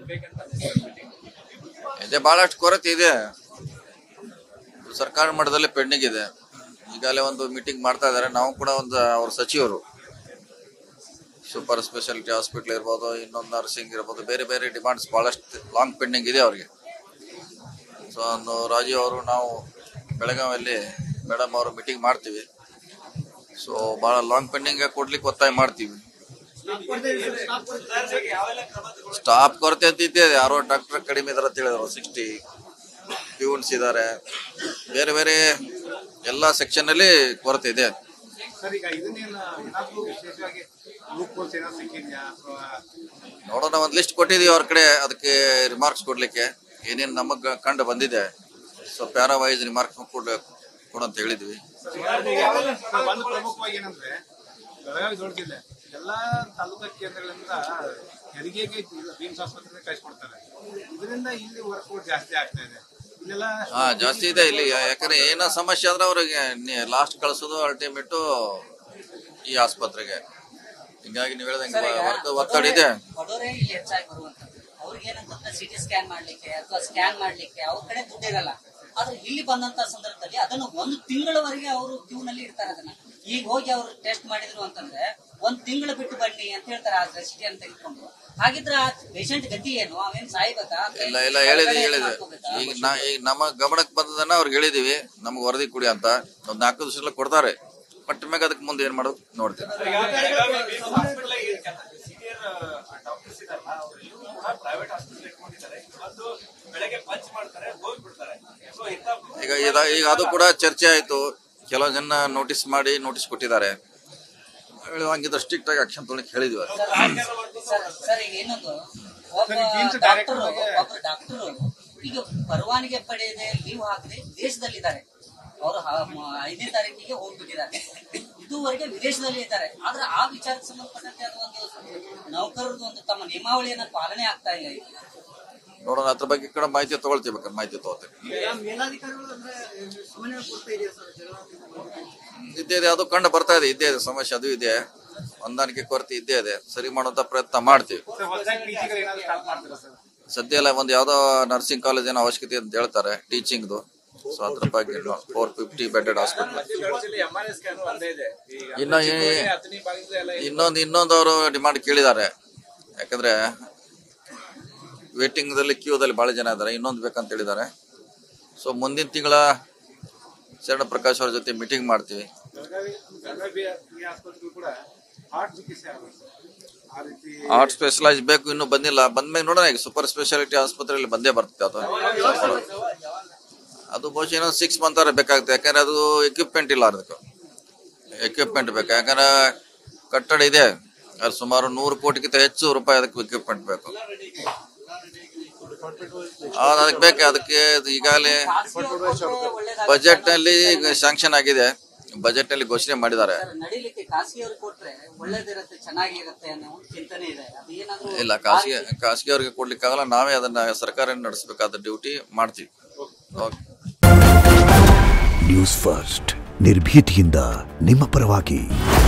ಇದೆ ಬಹಳಷ್ಟು ಕೊರತೆ ಇದೆ ಸರ್ಕಾರ ಮಟ್ಟದಲ್ಲಿ ಪೆಂಡಿಂಗ್ ಇದೆ ಈಗಾಗಲೇ ಒಂದು ಮೀಟಿಂಗ್ ಮಾಡ್ತಾ ಇದ್ದಾರೆ ನಾವು ಕೂಡ ಒಂದು ಅವ್ರ ಸಚಿವರು ಸೂಪರ್ ಸ್ಪೆಷಾಲಿಟಿ ಹಾಸ್ಪಿಟಲ್ ಇರ್ಬೋದು ಇನ್ನೊಂದು ನರ್ಸಿಂಗ್ ಇರ್ಬೋದು ಬೇರೆ ಬೇರೆ ಡಿಮಾಂಡ್ಸ್ ಬಹಳಷ್ಟು ಲಾಂಗ್ ಪೆಂಡಿಂಗ್ ಇದೆ ಅವ್ರಿಗೆ ಸೊ ಒಂದು ರಾಜೀವ್ ಅವರು ನಾವು ಬೆಳಗಾವಿಯಲ್ಲಿ ಮೇಡಮ್ ಅವರು ಮೀಟಿಂಗ್ ಮಾಡ್ತೀವಿ ಸೊ ಭಾಳ ಲಾಂಗ್ ಪೆಂಡಿಂಗ್ ಕೊಡ್ಲಿಕ್ಕೆ ಒತ್ತಾಯ ಮಾಡ್ತೀವಿ ಸ್ಟಾಫ್ ಕೊರತೆ ಅಂತ ಇದೆ ಯಾರೋ ಡಾಕ್ಟರ್ ಕಡಿಮೆ ಇದಾರೆ ಅಂತ ಹೇಳಿದ್ರು ಸಿಕ್ಸ್ಟಿ ಪ್ಯೂನ್ಸ್ ಇದ್ದಾರೆ ಬೇರೆ ಬೇರೆ ಎಲ್ಲ ಸೆಕ್ಷನ್ ಅಲ್ಲಿ ಕೊರತೆ ಇದೆ ಸರ್ ಈಗ ಇದನ್ನೇನು ಏನಾದ್ರು ವಿಶೇಷವಾಗಿ ಲೂಪ್ ಏನಾದ್ರು ಸಿಕ್ಕಿದ್ಯಾ ಅಥವಾ ನೋಡೋಣ ಒಂದು ಲಿಸ್ಟ್ ಕೊಟ್ಟಿದೀವಿ ಅವ್ರ ಕಡೆ ಅದಕ್ಕೆ ರಿಮಾರ್ಕ್ಸ್ ಕೊಡ್ಲಿಕ್ಕೆ ಏನೇನು ನಮಗ್ ಕಂಡು ಬಂದಿದೆ ಸೊ ಪ್ಯಾರಾ ವೈಸ್ ರಿಮಾರ್ಕ್ಸ್ ಕೊಡ್ ಕೊಡಂತ ಹೇಳಿದ್ವಿ ಒಂದು ಪ್ರಮುಖವಾಗಿ ಏನಂದ್ರೆ ಬೆಳಗಾವಿ ದೊಡ್ಡ ಜಿಲ್ಲೆ ಎಲ್ಲಾ ತಾಲೂಕಾ ಕೇಂದ್ರಗಳಿಂದ ಹೆರಿಗೆಗೆ ಬೀಮ್ಸ್ ಆಸ್ಪತ್ರೆ ಕಳಿಸ್ಕೊಡ್ತಾರೆ ಇದರಿಂದ ಇಲ್ಲಿ ವರ್ಕೌಟ್ ಜಾಸ್ತಿ ಆಗ್ತಾ ಇದೆ ಇಲ್ಲೆಲ್ಲ ಹಾ ಜಾಸ್ತಿ ಇದೆ ಇಲ್ಲಿ ಯಾಕಂದ್ರೆ ಏನೋ ಸಮಸ್ಯೆ ಆದ್ರೆ ಅವ್ರಿಗೆ ಲಾಸ್ಟ್ ಕಳ್ಸೋದು ಅಲ್ಟಿಮೇಟು ಈ ಆಸ್ಪತ್ರೆಗೆ ಹಿಂಗಾಗಿ ನೀವು ಹೇಳ್ದಂಗೆ ವರ್ಕ್ ಒತ್ತಡ ಇದೆ ಬಡವರೇ ಇಲ್ಲಿ ಹೆಚ್ಚಾಗಿ ಬರುವಂತದ್ದು ಅವ್ರಿಗೆ ಏನಂತಂದ್ರೆ ಸಿಟಿ ಸ್ಕ್ಯಾನ್ ಮಾಡ್ಲಿಕ್ಕೆ ಅಥವಾ ಸ್ಕ್ಯಾನ್ ಮಾಡ್ಲಿಕ್ಕೆ ಅವ್ರ ಕಡೆ ದುಡ್ಡಿರಲ್ಲ ಆದ್ರೆ ಇಲ್ಲಿ ಬಂದಂತ ಸಂದರ್ಭದಲ್ಲಿ ಅದನ್ನು ಒಂದು ತಿಂಗಳವರೆಗೆ ಅವರು ಕ್ಯೂ ನಲ್ಲಿ ಇರ್ತಾರೆ ಅದನ್ನ ಈಗ ಹೋಗಿ ಅವ್ರು ಟೆಸ್ಟ್ ಮಾಡಿದ್ರು ಅಂತಂದ್ರೆ ಒಂದ್ ತಿಂಗಳು ಬಿಟ್ಟು ಬನ್ನಿ ಅಂತ ಹೇಳ್ತಾರೆ ಆ ರೆಸಿಟಿ ಅಂತ ತೆಗೆದುಕೊಂಡು ಹಾಗಿದ್ರೆ ಆ ಪೇಷಂಟ್ ಗತಿ ಏನು ಅವೇನ್ ಸಾಯ್ಬೇಕಾ ಇಲ್ಲ ಇಲ್ಲ ಹೇಳಿದ್ವಿ ಹೇಳಿದ್ವಿ ಈಗ ನಾ ಈಗ ನಮ್ಮ ಗಮನಕ್ಕೆ ಬಂದದನ್ನ ಅವ್ರಿಗೆ ಹೇಳಿದೀವಿ ನಮ್ಗೆ ವರದಿ ಕೊಡಿ ಅಂತ ಒಂದ್ ನಾಲ್ಕು ದಿವಸ ಕೊಡ್ತಾರೆ ಬಟ್ ಮ್ಯಾಗ ಅದಕ್ಕೆ ಮುಂದೆ ಏನ್ ಮಾಡೋದು ನೋಡ್ತೀವಿ ಸೀನಿಯರ್ ಡಾಕ್ಟರ್ಸ್ ಇದಾರಲ್ಲ ಅವರೆಲ್ಲರೂ ಕೂಡ ಪ್ರೈವೇಟ್ ಹಾಸ್ಪಿಟಲ್ ಇಟ್ಕೊಂಡಿದ್ದಾರೆ ಮತ್ತು ಬೆಳಗ್ಗೆ ಪಂಚ್ ಮಾಡ್ತಾರೆ ಹೋಗ್ಬಿಡ್ತಾರೆ ಸೊ ಇಂಥ ಈಗ ಇದ- ಈಗ ಅದು ಕೂಡ ಚರ್ಚೆ ಆಯ್ತು ಕೆಲವು ಜನ ನೋಟಿಸ್ ಮಾಡಿ ನೋಟಿಸ್ ಕೊಟ್ಟಿದ್ದಾರೆ ಹೇಳಿ, ಹಂಗಿದ್ರೆ ಸ್ಟ್ರಿಕ್ಟ್ ಆಗಿ ಆಕ್ಷನ್ ತೊಗೊಳಕ್ ಹೇಳಿದ್ವಿ ಅವ್ರಿಗೆ. ಸರ್ ಸರ್ ಈಗ ಇನ್ನೊಂದು ಒಬ್ಬ ಸರ್, ಈ beams ಡಾಕ್ಟರ್ direct ಆಗಿ- ಒಬ್ಬ ಡಾಕ್ಟರ್ ಈಗ ಪರವಾನಗಿ ಪಡೆಯದೆ ಲೀವ್ ಹಾಕದೆ ವಿದೇಶದಲ್ಲಿದ್ದಾರೆ ಅವರು ಐದನೇ ತಾರೀಕಿಗೆ ಹೋಗ್ಬಿಟ್ಟಿದ್ದಾರೆ ಇದುವರೆಗೆ ವಿದೇಶದಲ್ಲಿ ಇದ್ದಾರೆ ಆದ್ರೆ ಆ ವಿಚಾರಕ್ಕೆ ಸಂಬಂಧಪಟ್ಟಂತೆ ಅದು ಒಂದು ನೌಕರರದ್ದು ಒಂದು ತಮ್ಮ ನಿಯಮಾವಳಿಯನ್ನ ಪಾಲನೆ ಆಗ್ತಾ ಇಲ್ಲ ಈಗ ನೋಡೋಣ ಅದ್ರ ಬಗ್ಗೆ ಕೂಡ ಮಾಹಿತಿ ತಗೊಳ್ತೀವಿ ಬೇಕಾದ್ರೆ ಮಾಹಿತಿ ತಗೋತೀವಿ ಮೇಲಾಧಿಕಾರಿಗಳು ಅಂದ್ರೆ ಸಮನ್ವಯ ಕೊಡ್ತಾ ಇದೆಯಾ ಸರ್ ಇದ್ದೇ ಇದೆ ಅದು ಕಂಡು ಬರ್ತಾ ಇದೆ ಇದ್ದೇ ಇದೆ ಸಮಸ್ಯೆ ಅದು ಇದೆ ಹೊಂದಾಣಿಕೆ ಕೊರತೆ ಇದ್ದೇ ಇದೆ ಸರಿ ಮಾಡುವಂತ ಪ್ರಯತ್ನ ಮಾಡ್ತೀವಿ ಸರ್ ಹೊಸದಾಗಿ ಟೀಚಿಂಗ್ ಏನಾದ್ರು ಸ್ಟಾರ್ಟ್ ಮಾಡ್ತೀರಾ ಸರ್ ಸದ್ಯ ಎಲ್ಲ ಒಂದು ಯಾವ್ದೋ ನರ್ಸಿಂಗ್ ಕಾಲೇಜ್ ಏನೋ ಅವಶ್ಯಕತೆ ಅಂತ ಹೇಳ್ತಾರೆ ಟೀಚಿಂಗ್ದು ಸೊ ಅದ್ರ ಬಗ್ಗೆ four fifty bedded hospital M R S scan ಒಂದೇ ಇದೆ ಈಗ ಇನ್ನು ಈ- ಹತ್ತನೇ ಭಾಗದ ಎಲ್ಲ ಇನ್ನೊಂದು ಇನ್ನೊಂದು ಅವರು ಡಿಮಾಂಡ್ ಕೇಳಿದ್ದಾರೆ ಯಾಕಂದ್ರೆ ವೇಟಿಂಗ್ ದಲ್ಲಿ ಕ್ಯೂದಲ್ಲಿ ಬಹಳ ಜನ ಇದ್ದಾರೆ ಇನ್ನೊಂದು ಬೇಕಂತ ಹೇಳಿದ್ದಾರೆ ಸೊ ಮುಂದಿನ ತಿಂಗಳ ಶರಣ ಪ್ರಕಾಶ್ ಅವ್ರ ಜೊತೆ ಮೀಟಿಂಗ್ ಮಾಡ್ತೀವಿ ಬೆಳಗಾವಿ ಬೆಳಗಾವಿ ಈ ಆಸ್ಪತ್ರೆ ಕೂಡ ಹಾರ್ಟ್ ಚಿಕಿತ್ಸೆ ಆಗುತ್ತೆ ಸರ್ ಆ ರೀತಿ ಆರ್ಟ್ ಸ್ಪೆಷಲೈಸ್ ಬೇಕು ಇನ್ನೂ ಬಂದಿಲ್ಲ ಬಂದ್ಮೇಲೆ ನೋಡೋಣ ಈಗ ಸೂಪರ್ ಸ್ಪೆಷಾಲಿಟಿ ಆಸ್ಪತ್ರೆಯಲ್ಲಿ ಬಂದೇ ಬರ್ತದೆ ಅದು ಅದು ಬಹುಶಃ ಇನ್ನೊಂದು ಸಿಕ್ಸ್ ಮಂತ್ ಅವರ ಬೇಕಾಗುತ್ತೆ ಯಾಕಂದ್ರೆ ಅದು ಎಕ್ವಿಪ್ಮೆಂಟ್ ಇಲ್ಲ ಅದಕ್ಕೆ ಎಕ್ವಿಪ್ಮೆಂಟ್ ಬೇಕು ಯಾಕಂದ್ರೆ ಕಟ್ಟಡ ಇದೆ ಅದು ಸುಮಾರು ನೂರು ಕೋಟಿಗಿಂತ ಹೆಚ್ಚು ರೂಪಾಯಿ ಅದಕ್ಕೆ ಎಕ್ವಿಪ್ಮೆಂಟ್ ಬೇಕು ಹೌದು ಅದಕ್ಕೆ ಬೇಕು ಅದಕ್ಕೆ ಅದು ಈಗಾಗಲೇ ಬಜೆಟ್ ನಲ್ಲಿ ಶಾಂಕ್ಷನ್ ಆಗಿದೆ ಬಜೆಟ್ ನಲ್ಲಿ ಘೋಷಣೆ ಮಾಡಿದ್ದಾರೆ ಸರ್, ನಡಿಲಿಕ್ಕೆ ಖಾಸಗಿಯವ್ರಿಗೆ ಕೊಟ್ರೆ ಒಳ್ಳೇದಿರತ್ತೆ ಚೆನ್ನಾಗಿರುತ್ತೆ ಅನ್ನೋ ಒಂದು ಚಿಂತನೆ ಇದೆ ಅದು ಏನಾದ್ರು ಇಲ್ಲ ಖಾಸಗಿ ಖಾಸಗಿ ಅವ್ರಿಗೆ ಕೊಡ್ಲಿಕ್ಕಾಗಲ್ಲ ನಾವೇ ಅದನ್ನ ಸರ್ಕಾರ ನಡೆಸಬೇಕಾದ ಡ್ಯೂಟಿ ಮಾಡ್ತೀವಿ ಓಕೆ ನ್ಯೂಸ್ ಫಸ್ಟ್ ನಿರ್ಭೀತಿಯಿಂದ ನಿಮ್ಮ ಪರವಾಗಿ